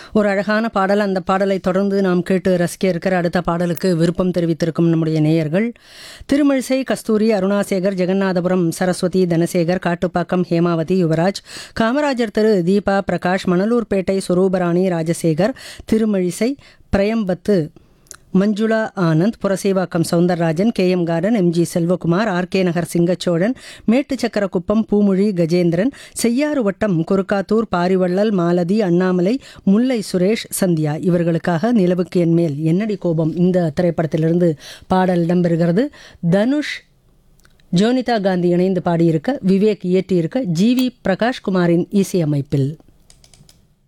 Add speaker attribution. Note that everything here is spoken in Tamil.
Speaker 1: ஒரு அழகான பாடல் அந்த பாடலை தொடர்ந்து நாம் கேட்டு ரசிக்க இருக்கிற அடுத்த பாடலுக்கு விருப்பம் தெரிவித்திருக்கும் நம்முடைய நேயர்கள் Thirumazhisai Kasthuri Arunasekar Jeganathapuram Saraswathi Dhanasekar Kattupakkam Hemavathi Yuvaraj Kamarajar Thiru Deepa Prakash Manalurpettai Suruparani Rajasekar Thirumazhisai Prayambathu Manjula Anand Purasaiwakkam Soundararajan K M garden MG Selvakumar RK Nagar Singachozhan Mettuchakkarakuppam Poomozhi Gajendran Cheyyar வட்டம் குறுக்காத்தூர் பாரிவள்ளல் மாலதி அண்ணாமலை முல்லை சுரேஷ் சந்தியா இவர்களுக்காக நிலவுக்கு என் மேல் என்னடி கோபம் இந்த திரைப்படத்திலிருந்து பாடல் இடம்பெறுகிறது தனுஷ் ஜோனிதா காந்தி இணைந்து பாடியிருக்க விவேக் இயற்றியிருக்க ஜி வி பிரகாஷ்குமாரின் இசையமைப்பில்